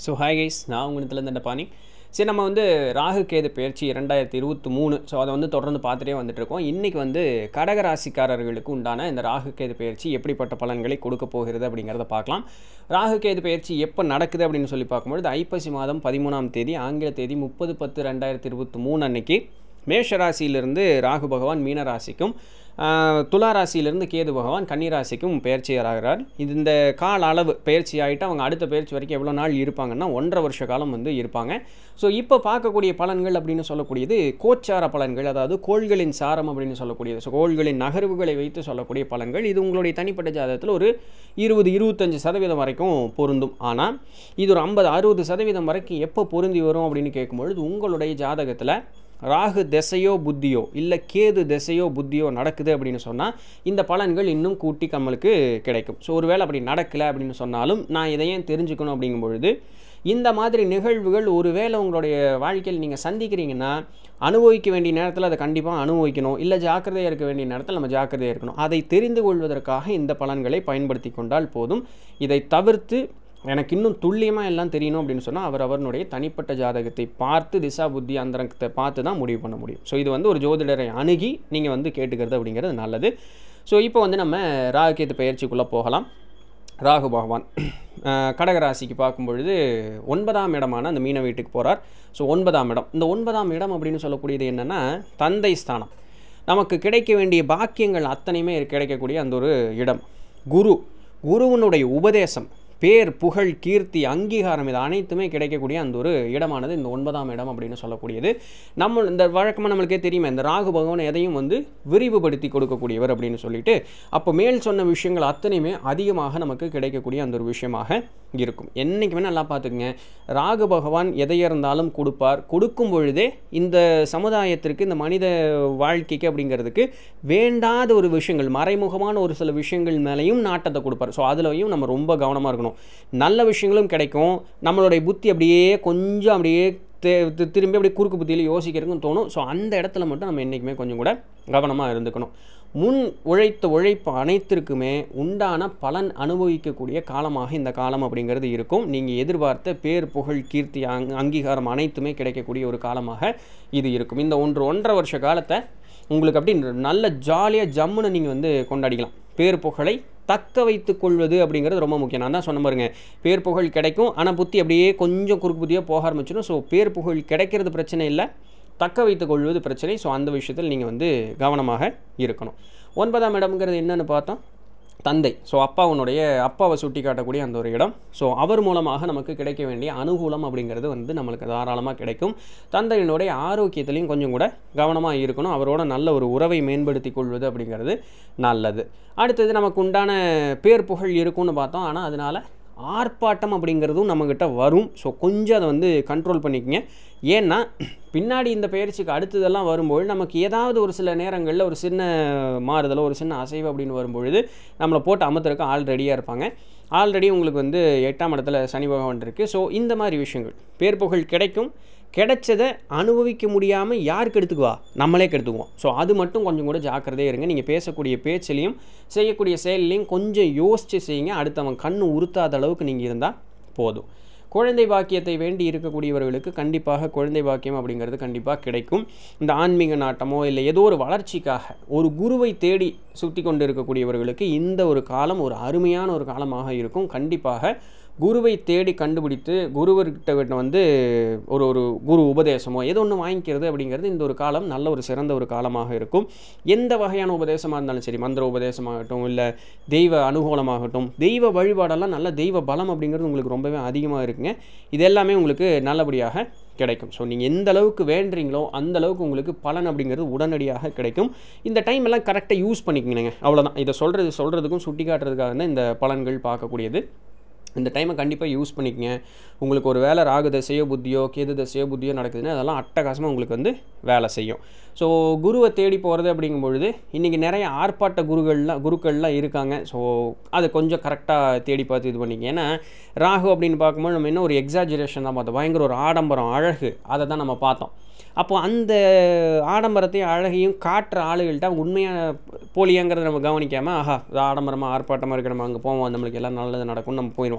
so hi guys நான் உங்களிடத்துலேருந்து இந்த பாணி சரி நம்ம வந்து ராகு கேது பயிற்சி இரண்டாயிரத்தி இருபத்தி மூணு ஸோ அதை வந்து தொடர்ந்து பார்த்துட்டே வந்துட்டு இருக்கோம் இன்றைக்கி வந்து கடகராசிக்காரர்களுக்கு உண்டான இந்த ராகு கேது பயிற்சி எப்படிப்பட்ட பலன்களை கொடுக்க போகிறது அப்படிங்கிறத பார்க்கலாம் ராகு கேது பயிற்சி எப்போ நடக்குது அப்படின்னு சொல்லி பார்க்கும்பொழுது ஐப்பசி மாதம் பதிமூணாம் தேதி ஆங்கில தேதி முப்பது பத்து ரெண்டாயிரத்தி இருபத்தி மூணு அன்னைக்கு மேஷ ராசியிலிருந்து ராகு பகவான் மீன ராசிக்கும் ஆஹ், துலா ராசியிலிருந்து கேது பகவான் கன்னி ராசிக்கும் பயிற்சியாகிறார் இது இந்த கால அளவு பயிற்சி ஆகிட்டு அவங்க அடுத்த பயிற்சி வரைக்கும் எவ்வளோ நாள் இருப்பாங்கன்னா ஒன்றரை வருஷ காலம் வந்து இருப்பாங்க ஸோ இப்போ பார்க்கக்கூடிய பலன்கள் அப்படின்னு சொல்லக்கூடியது கோச்சார பலன்கள் அதாவது கோள்களின் சாரம் அப்படின்னு சொல்லக்கூடியது ஸோ கோள்களின் நகர்வுகளை வைத்து சொல்லக்கூடிய பலன்கள் இது உங்களுடைய தனிப்பட்ட ஜாதகத்தில் ஒரு இருபது இருபத்தஞ்சு சதவீதம் வரைக்கும் பொருந்தும் ஆனால் இது ஒரு ஐம்பது அறுபது சதவீதம் வரைக்கும் எப்போ பொருந்தி வரும் அப்படின்னு கேட்கும்பொழுது உங்களுடைய ஜாதகத்தில் ராகு திசையோ புத்தியோ இல்லை கேது திசையோ புத்தியோ நடக்குது அப்படின்னு சொன்னால் இந்த பலன்கள் இன்னும் கூட்டி நம்மளுக்கு கிடைக்கும் ஸோ ஒருவேளை அப்படி நடக்கலை அப்படின்னு சொன்னாலும் நான் இதை ஏன் தெரிஞ்சுக்கணும் அப்படிங்கும் பொழுது இந்த மாதிரி நிகழ்வுகள் ஒருவேளை உங்களுடைய வாழ்க்கையில் நீங்கள் சந்திக்கிறீங்கன்னா அனுபவிக்க வேண்டிய நேரத்தில் அதை கண்டிப்பாக அனுபவிக்கணும் இல்லை ஜாக்கிரதையாக இருக்க வேண்டிய நேரத்தில் நம்ம ஜாக்கிரதையாக இருக்கணும் அதை தெரிந்து கொள்வதற்காக இந்த பலன்களை பயன்படுத்தி கொண்டால் போதும் இதை தவிர்த்து எனக்கு இன்னும் துல்லியமாக எல்லாம் தெரியணும் அப்படின்னு சொன்னால் அவர் அவருடைய தனிப்பட்ட ஜாதகத்தை பார்த்து திசா புத்தி அந்தரங்கத்தை பார்த்து தான் முடிவு பண்ண முடியும் ஸோ இது வந்து ஒரு ஜோதிடரை அணுகி நீங்கள் வந்து கேட்டுக்கிறது அப்படிங்கிறது நல்லது ஸோ இப்போ வந்து நம்ம ராகுகேது பயிற்சிக்குள்ளே போகலாம் ராகு பகவான் அஹ், கடகராசிக்கு பார்க்கும் பொழுது ஒன்பதாம் இடமான அந்த மீன வீட்டுக்கு போகிறார் ஸோ ஒன்பதாம் இடம் இந்த ஒன்பதாம் இடம் அப்படின்னு சொல்லக்கூடியது என்னென்னா தந்தை ஸ்தானம் நமக்கு கிடைக்க வேண்டிய பாக்கியங்கள் அத்தனையுமே கிடைக்கக்கூடிய அந்த ஒரு இடம் குரு குருவினுடைய உபதேசம் பேர் புகழ் கீர்த்தி அங்கீகாரம் இது அனைத்துமே கிடைக்கக்கூடிய அந்த ஒரு இடமானது இந்த ஒன்பதாம் இடம் அப்படின்னு சொல்லக்கூடியது நம்ம இந்த வழக்கமாக நம்மளுக்கே தெரியுமே இந்த ராகு பகவான் எதையும் வந்து விரிவுபடுத்தி கொடுக்கக்கூடியவர் அப்படின்னு சொல்லிட்டு அப்போ மேல் சொன்ன விஷயங்கள் அத்தனையுமே அதிகமாக நமக்கு கிடைக்கக்கூடிய அந்த ஒரு விஷயமாக இருக்கும் என்றைக்குமே நல்லா பார்த்துக்குங்க ராகு பகவான் எதை இருந்தாலும் கொடுப்பார் கொடுக்கும் பொழுதே இந்த சமுதாயத்திற்கு இந்த மனித வாழ்க்கைக்கு அப்படிங்கிறதுக்கு வேண்டாத ஒரு விஷயங்கள் மறைமுகமான ஒரு சில விஷயங்கள் மேலேயும் நாட்டத்தை கொடுப்பார் ஸோ அதுலயும் நம்ம ரொம்ப கவனமாக இருக்கணும் நல்ல விஷயங்களும் கிடைக்கும் நம்மளுடைய புத்தி அப்படியே கொஞ்சம் அப்படியே தே- தி- திரும்பி அப்படியே குறுக்கு புத்தியில் யோசிக்கிறதுக்கும் தோணும் ஸோ அந்த இடத்துல மட்டும் நம்ம என்றைக்குமே கொஞ்சம் கூட கவனமாக இருந்துக்கணும் முன் உழைத்த உழைப்பு அனைத்திற்குமே உண்டான பலன் அனுபவிக்கக்கூடிய காலமாக இந்த காலம் அப்படிங்கிறது இருக்கும் நீங்கள் எதிர்பார்த்த பேர் புகழ் கீர்த்தி அங் அங்கீகாரம் அனைத்துமே கிடைக்கக்கூடிய ஒரு காலமாக இது இருக்கும் இந்த ஒன்று ஒன்றரை வருஷ காலத்தை உங்களுக்கு அப்படி நல்ல ஜாலியாக ஜம்முன்னு நீங்கள் வந்து கொண்டாடிக்கலாம் பேர் புகழை தக்க வைத்துக் கொள்வது அப்படிங்கிறது ரொம்ப முக்கியம் நான் தான் சொன்ன பாருங்க பேர் புகழ் கிடைக்கும் ஆனால் புத்தி அப்படியே கொஞ்சம் குறுக்கு புத்தியாக போக ஆரம்பிச்சிடும் ஸோ பேர் புகழ் கிடைக்கிறது பிரச்சனை இல்லை தக்க வைத்துக் கொள்வது பிரச்சனை ஸோ அந்த விஷயத்தில் நீங்கள் வந்து கவனமாக இருக்கணும் ஒன்பதாம் இடம்ங்கிறது என்னன்னு பார்த்தோம் தந்தை ஸோ அப்பாவுனுடைய அப்பாவை சுட்டி காட்டக்கூடிய அந்த ஒரு இடம் ஸோ அவர் மூலமாக நமக்கு கிடைக்க வேண்டிய அனுகூலம் அப்படிங்கிறது வந்து நம்மளுக்கு தாராளமாக கிடைக்கும் தந்தையினுடைய ஆரோக்கியத்திலையும் கொஞ்சம் கூட கவனமாக இருக்கணும் அவரோட நல்ல ஒரு உறவை மேம்படுத்தி கொள்வது அப்படிங்கிறது நல்லது அடுத்தது நமக்கு உண்டான பேர் புகழ் இருக்கும்னு பார்த்தோம் ஆனால் அதனால் ஆர்ப்பாட்டம் அப்படிங்கிறதும் நம்மக்கிட்ட வரும் ஸோ கொஞ்சம் அதை வந்து கண்ட்ரோல் பண்ணிக்கங்க ஏன்னா பின்னாடி இந்த பயிற்சிக்கு அடுத்ததெல்லாம் வரும்போது நமக்கு ஏதாவது ஒரு சில நேரங்களில் ஒரு சின்ன மாறுதலோ ஒரு சின்ன அசைவு அப்படின்னு வரும்பொழுது நம்மளை போட்டு அமர்த்துறதுக்கு ஆள் ரெடியாக இருப்பாங்க ஆல்ரெடி உங்களுக்கு வந்து எட்டாம் இடத்துல சனி பகவான் இருக்குது ஸோ இந்த மாதிரி விஷயங்கள் பேர் புகழ் கிடைக்கும் கிடைச்சதை அனுபவிக்க முடியாமல் யார் கெடுத்துக்குவா நம்மளே கெடுத்துக்குவோம் ஸோ அது மட்டும் கொஞ்சம் கூட ஜாக்கிரதையாக இருங்க நீங்கள் பேசக்கூடிய பேச்சிலையும் செய்யக்கூடிய செயல்லையும் கொஞ்சம் யோசித்து செய்யுங்க அடுத்தவன் கண் உறுத்தாத அளவுக்கு நீங்கள் இருந்தால் போதும் குழந்தை பாக்கியத்தை வேண்டி இருக்கக்கூடியவர்களுக்கு கண்டிப்பாக குழந்தை பாக்கியம் அப்படிங்கிறது கண்டிப்பாக கிடைக்கும் இந்த ஆன்மீக நாட்டமோ இல்லை ஏதோ ஒரு வளர்ச்சிக்காக ஒரு குருவை தேடி சுற்றி கொண்டு இருக்கக்கூடியவர்களுக்கு இந்த ஒரு காலம் ஒரு அருமையான ஒரு காலமாக இருக்கும் கண்டிப்பாக குருவை தேடி கண்டுபிடித்து குருவர்கிட்ட விட்டு வந்து ஒரு ஒரு குரு உபதேசமோ ஏதோ ஒன்று வாங்கிக்கிறது அப்படிங்கிறது இந்த ஒரு காலம் நல்ல ஒரு சிறந்த ஒரு காலமாக இருக்கும் எந்த வகையான உபதேசமாக இருந்தாலும் சரி மந்திர உபதேசமாகட்டும் இல்லை தெய்வ அனுகூலமாகட்டும் தெய்வ வழிபாடெல்லாம் நல்ல தெய்வ பலம் அப்படிங்கிறது உங்களுக்கு ரொம்பவே அதிகமாக இருக்குங்க இது எல்லாமே உங்களுக்கு நல்லபடியாக கிடைக்கும் ஸோ நீங்கள் எந்த அளவுக்கு வேண்டுறீங்களோ அந்த அளவுக்கு உங்களுக்கு பலன் அப்படிங்கிறது உடனடியாக கிடைக்கும் இந்த டைம் எல்லாம் கரெக்டாக யூஸ் பண்ணிக்கங்க அவ்வளோதான் இதை சொல்கிறது சொல்கிறதுக்கும் சுட்டி காட்டுறதுக்காக தான் இந்த பலன்கள் பார்க்கக்கூடியது இந்த டைமை கண்டிப்பாக யூஸ் பண்ணிக்கங்க உங்களுக்கு ஒரு வேலை ராகு தசையோ புத்தியோ கேது தசையோ புத்தியோ நடக்குதுன்னா அதெல்லாம் அட்டகாசமாக உங்களுக்கு வந்து வேலை செய்யும் ஸோ குருவை தேடி போகிறது அப்படிங்கும் பொழுது இன்றைக்கி நிறைய ஆர்ப்பாட்ட குருக்கள்லாம் குருக்கள்லாம் இருக்காங்க ஸோ அது கொஞ்சம் கரெக்டாக தேடி பார்த்து இது பண்ணிக்க ஏன்னா ராகு அப்படின்னு பார்க்கும்போது நம்ம என்ன ஒரு எக்ஸாஜுரேஷன் தான் பார்த்தோம் பயங்கர ஒரு ஆடம்பரம் அழகு அதை தான் நம்ம பார்த்தோம் அப்போ அந்த ஆடம்பரத்தையும் அழகையும் காட்டுற ஆளுகள்கிட்ட உண்மையாக போலியாங்கிறத நம்ம கவனிக்காமல் ஆஹா இது ஆடம்பரமாக ஆர்ப்பாட்டமாக இருக்கு நம்ம அங்கே போவோம் நம்மளுக்கு எல்லாம் நல்லது நடக்கும்னு நம்ம போயிடுவோம்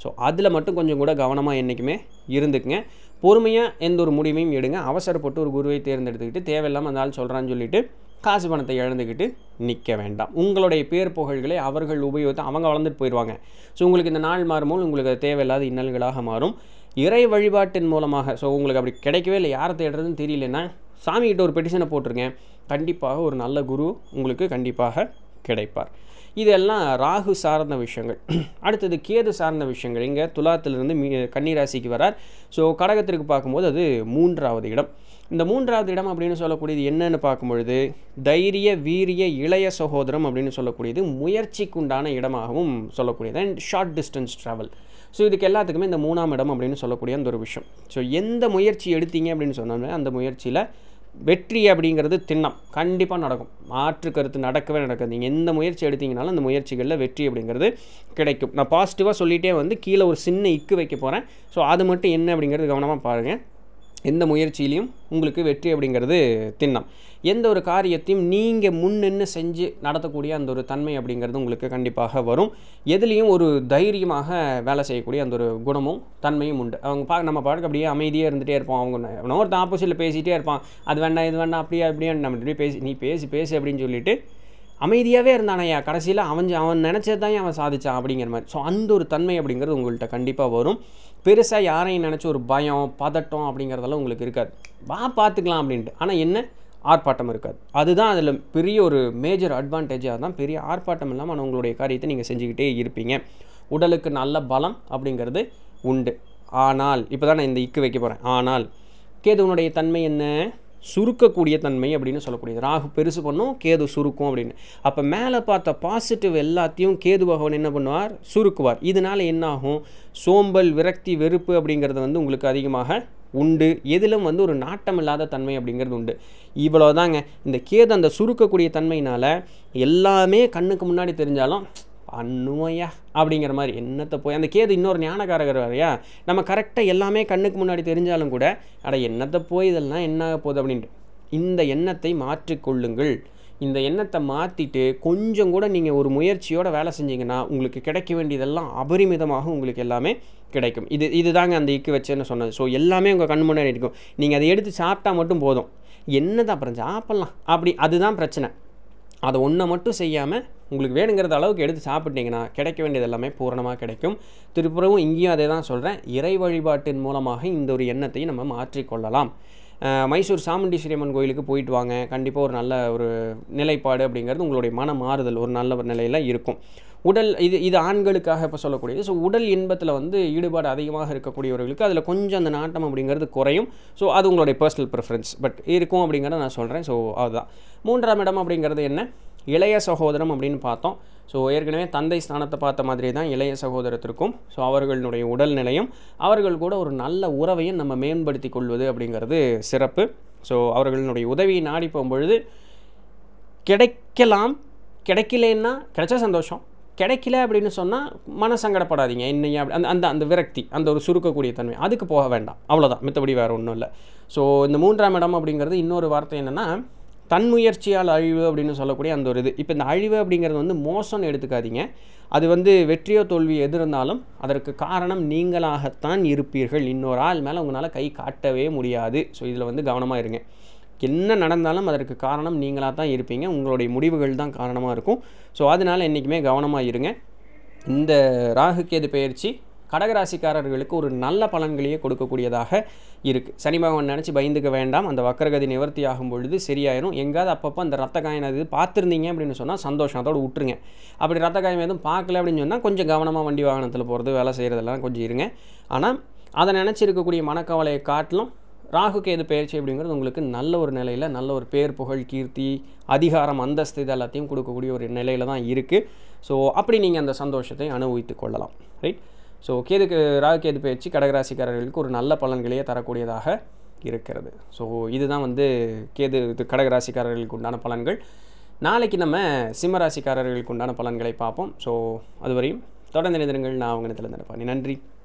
ஸோ அதில் மட்டும் கொஞ்சம் கூட கவனமாக என்றைக்குமே இருந்துக்குங்க பொறுமையாக எந்த ஒரு முடிவையும் எடுங்க அவசரப்பட்டு ஒரு குருவை தேர்ந்தெடுத்துக்கிட்டு தேவையில்லாமல் அந்த ஆள் சொல்கிறான்னு சொல்லிட்டு காசு பணத்தை இழந்துக்கிட்டு நிற்க வேண்டாம் உங்களுடைய பேர் புகழ்களை அவர்கள் உபயோகித்து அவங்க வளர்ந்துட்டு போயிடுவாங்க ஸோ உங்களுக்கு இந்த நாள் மாறும்போது உங்களுக்கு அது தேவையில்லாத இன்னல்களாக மாறும் இறை வழிபாட்டின் மூலமாக ஸோ உங்களுக்கு அப்படி கிடைக்கவே இல்லை யாரை தேடுறதுன்னு தெரியலன்னா சாமிகிட்ட ஒரு பெட்டிஷனை போட்டிருங்க கண்டிப்பாக ஒரு நல்ல குரு உங்களுக்கு கண்டிப்பாக கிடைப்பார் இதெல்லாம் ராகு சார்ந்த விஷயங்கள் அடுத்தது கேது சார்ந்த விஷயங்கள் இங்கே துலாத்திலிருந்து மீ கன்னிராசிக்கு வரார் ஸோ கடகத்திற்கு பார்க்கும்போது அது மூன்றாவது இடம் இந்த மூன்றாவது இடம் அப்படின்னு சொல்லக்கூடியது என்னன்னு பார்க்கும்பொழுது தைரிய வீரிய இளைய சகோதரம் அப்படின்னு சொல்லக்கூடியது முயற்சிக்குண்டான இடமாகவும் சொல்லக்கூடியது and short distance travel so இதுக்கு எல்லாத்துக்குமே இந்த மூணாம் இடம் அப்படின்னு சொல்லக்கூடிய அந்த ஒரு விஷயம் ஸோ எந்த முயற்சி எடுத்தீங்க அப்படின்னு சொன்னோம்னா அந்த முயற்சியில் வெற்றி அப்படிங்கிறது திண்ணம் கண்டிப்பாக நடக்கும் மாற்று கருத்து நடக்கவே நடக்காது நீங்கள் எந்த முயற்சி எடுத்தீங்கனாலும் அந்த முயற்சிகளில் வெற்றி அப்படிங்கிறது கிடைக்கும் நான் பாசிட்டிவாக சொல்லிகிட்டே வந்து கீழே ஒரு சின்ன இக்கு வைக்க போகிறேன் ஸோ அது மட்டும் என்ன அப்படிங்கிறது கவனமாக பாருங்கள் எந்த முயற்சியிலையும் உங்களுக்கு வெற்றி அப்படிங்கிறது திண்ணம் எந்த ஒரு காரியத்தையும் நீங்கள் முன்னின்று செஞ்சு நடத்தக்கூடிய அந்த ஒரு தன்மை அப்படிங்கிறது உங்களுக்கு கண்டிப்பாக வரும் எதுலேயும் ஒரு தைரியமாக வேலை செய்யக்கூடிய அந்த ஒரு குணமும் தன்மையும் உண்டு அவங்க பா நம்ம பாட்டுக்கு அப்படியே அமைதியாக இருந்துகிட்டே இருப்போம் அவங்க அவனோ ஒருத்தன் ஆப்போசிட்டில் பேசிகிட்டே இருப்பான் அது வேண்டாம் இது வேண்டாம் அப்படியே அப்படியே நம்ம இப்படி பேசி நீ பேசி பேசி அப்படின்னு சொல்லிட்டு அமைதியாகவே இருந்தானையா கடைசியில் அவன் அவன் நினச்சது தான் அவன் சாதிச்சான் அப்படிங்கிற மாதிரி ஸோ அந்த ஒரு தன்மை அப்படிங்கிறது உங்கள்கிட்ட கண்டிப்பாக வரும் பெருசாக யாரையும் நினச்சி ஒரு பயம் பதட்டம் அப்படிங்கிறதெல்லாம் உங்களுக்கு இருக்காது வா பார்த்துக்கலாம் அப்படின்ட்டு ஆனால் என்ன ஆர்ப்பாட்டம் இருக்காது அதுதான் அதில் பெரிய ஒரு மேஜர் அட்வான்டேஜாக தான் பெரிய ஆர்ப்பாட்டம் இல்லாமல் ஆனால் உங்களுடைய காரியத்தை நீங்கள் செஞ்சுக்கிட்டே இருப்பீங்க உடலுக்கு நல்ல பலம் அப்படிங்கிறது உண்டு ஆனால் இப்போ தான் நான் இந்த இக்கு வைக்க போகிறேன் ஆனால் கேதுவனுடைய தன்மை என்ன சுருக்கக்கூடிய தன்மை அப்படின்னு சொல்லக்கூடியது ராகு பெருசு பண்ணும் கேது சுருக்கும் அப்படின்னு அப்போ மேலே பார்த்த பாசிட்டிவ் எல்லாத்தையும் கேது பகவான் என்ன பண்ணுவார் சுருக்குவார் இதனால் என்ன ஆகும் சோம்பல் விரக்தி வெறுப்பு அப்படிங்கிறது வந்து உங்களுக்கு அதிகமாக உண்டு எதிலும் வந்து ஒரு நாட்டம் இல்லாத தன்மை அப்படிங்கிறது உண்டு இவ்வளோ தாங்க இந்த கேது அந்த சுருக்கக்கூடிய தன்மையினால் எல்லாமே கண்ணுக்கு முன்னாடி தெரிஞ்சாலும் பண்ணுவோயா அப்படிங்கிற மாதிரி என்னத்தை போய் அந்த கேது இன்னொரு ஞானக்காரகர் வரையா நம்ம கரெக்டாக எல்லாமே கண்ணுக்கு முன்னாடி தெரிஞ்சாலும் கூட அட என்னத்தை போய் இதெல்லாம் என்ன ஆக போகுது அப்படின்ட்டு இந்த எண்ணத்தை மாற்றிக்கொள்ளுங்கள் இந்த எண்ணத்தை மாற்றிட்டு கொஞ்சம் கூட நீங்கள் ஒரு முயற்சியோட வேலை செஞ்சீங்கன்னா உங்களுக்கு கிடைக்க வேண்டியதெல்லாம் அபரிமிதமாக உங்களுக்கு எல்லாமே கிடைக்கும் இது இதுதாங்க அந்த இக்கு வச்சேன்னு சொன்னது ஸோ எல்லாமே உங்கள் கண் முன்னாடி இருக்கும் நீங்கள் அதை எடுத்து சாப்பிட்டா மட்டும் போதும் என்னதான் அப்புறம் சாப்பிட்லாம் அப்படி அதுதான் பிரச்சனை அதை ஒன்றை மட்டும் செய்யாமல் உங்களுக்கு வேணுங்கிறத அளவுக்கு எடுத்து சாப்பிட்டீங்கன்னா கிடைக்க வேண்டியது எல்லாமே பூரணமாக கிடைக்கும் திருப்புறவும் இங்கேயும் அதே தான் சொல்கிறேன் இறை வழிபாட்டின் மூலமாக இந்த ஒரு எண்ணத்தை நம்ம மாற்றிக்கொள்ளலாம் அஹ் மைசூர் சாமுண்டீஸ்வரி அம்மன் கோயிலுக்கு போயிட்டு வாங்க கண்டிப்பாக ஒரு நல்ல ஒரு நிலைப்பாடு அப்படிங்கிறது உங்களுடைய மன மாறுதல் ஒரு நல்ல ஒரு நிலையில் இருக்கும் உடல் இது இது ஆண்களுக்காக இப்போ சொல்லக்கூடியது ஸோ உடல் இன்பத்தில் வந்து ஈடுபாடு அதிகமாக இருக்கக்கூடியவர்களுக்கு அதில் கொஞ்சம் அந்த நாட்டம் அப்படிங்கிறது குறையும் ஸோ அது உங்களுடைய பர்சனல் ப்ரிஃபரன்ஸ் பட் இருக்கும் அப்படிங்கிறத நான் சொல்கிறேன் ஸோ அதுதான் மூன்றாம் இடம் அப்படிங்கிறது என்ன இளைய சகோதரம் அப்படின்னு பார்த்தோம் ஸோ ஏற்கனவே தந்தை ஸ்தானத்தை பார்த்த மாதிரி தான் இளைய சகோதரத்திற்கும் ஸோ அவர்களுடைய உடல்நிலையும் அவர்கள் கூட ஒரு நல்ல உறவையும் நம்ம மேம்படுத்தி கொள்வது அப்படிங்கிறது சிறப்பு ஸோ அவர்களுடைய உதவியை நாடி போகும்பொழுது கிடைக்கலாம் கிடைக்கலன்னா கிடைச்சா சந்தோஷம் கிடைக்கல அப்படின்னு சொன்னால் மன சங்கடப்படாதீங்க என்னையா அப்படி அந்த அந்த அந்த விரக்தி அந்த ஒரு சுருக்கக்கூடிய தன்மை அதுக்கு போக வேண்டாம் அவ்வளோதான் மித்தபடி வேறு ஒன்றும் இல்லை ஸோ இந்த மூன்றாம் இடம் அப்படிங்கிறது இன்னொரு வார்த்தை என்னென்னா தன்முயற்சியால் அழிவு அப்படின்னு சொல்லக்கூடிய அந்த ஒரு இது இப்போ இந்த அழிவு அப்படிங்கிறது வந்து மோசம்னு எடுத்துக்காதீங்க அது வந்து வெற்றியோ தோல்வி எது இருந்தாலும் அதற்கு காரணம் நீங்களாகத்தான் இருப்பீர்கள் இன்னொரு ஆள் மேலே உங்களால் கை காட்டவே முடியாது ஸோ இதில் வந்து கவனமாக இருங்க என்ன நடந்தாலும் அதற்கு காரணம் நீங்களாக தான் இருப்பீங்க உங்களுடைய முடிவுகள் தான் காரணமாக இருக்கும் ஸோ அதனால் என்றைக்குமே கவனமாக இருங்க இந்த ராகு கேது பயிற்சி கடகராசிக்காரர்களுக்கு ஒரு நல்ல பலன்களையே கொடுக்கக்கூடியதாக இருக்குது சனி பகவான் நினச்சி பயந்துக்க வேண்டாம் அந்த வக்கரகதி நிவர்த்தி ஆகும் பொழுது சரியாயிரும் எங்காவது அப்பப்போ அந்த ரத்த காயம் அது பார்த்துருந்தீங்க அப்படின்னு சொன்னால் சந்தோஷம் அதோட விட்டுருங்க அப்படி ரத்த காயம் எதுவும் பார்க்கல அப்படின்னு சொன்னால் கொஞ்சம் கவனமாக வண்டி வாகனத்தில் போகிறது வேலை செய்கிறதெல்லாம் கொஞ்சம் இருங்க ஆனால் அதை நினச்சிருக்கக்கூடிய மனக்கவலையை காட்டிலும் ராகு கேது பயிற்சி அப்படிங்கிறது உங்களுக்கு நல்ல ஒரு நிலையில் நல்ல ஒரு பேர் புகழ் கீர்த்தி அதிகாரம் அந்தஸ்து இது எல்லாத்தையும் கொடுக்கக்கூடிய ஒரு நிலையில் தான் இருக்குது ஸோ அப்படி நீங்கள் அந்த சந்தோஷத்தை அனுபவித்து கொள்ளலாம் ரைட் ஸோ கேதுக்கு ராகு கேது பயிற்சி கடகராசிக்காரர்களுக்கு ஒரு நல்ல பலன்களையே தரக்கூடியதாக இருக்கிறது ஸோ இதுதான் வந்து கேது இது கடகராசிக்காரர்களுக்கு உண்டான பலன்கள் நாளைக்கு நம்ம சிம்மராசிக்காரர்களுக்கு உண்டான பலன்களை பார்ப்போம் ஸோ அதுவரையும் தொடர்ந்து நிதினங்கள் நான் அவங்க நிலத்தில் நன்றி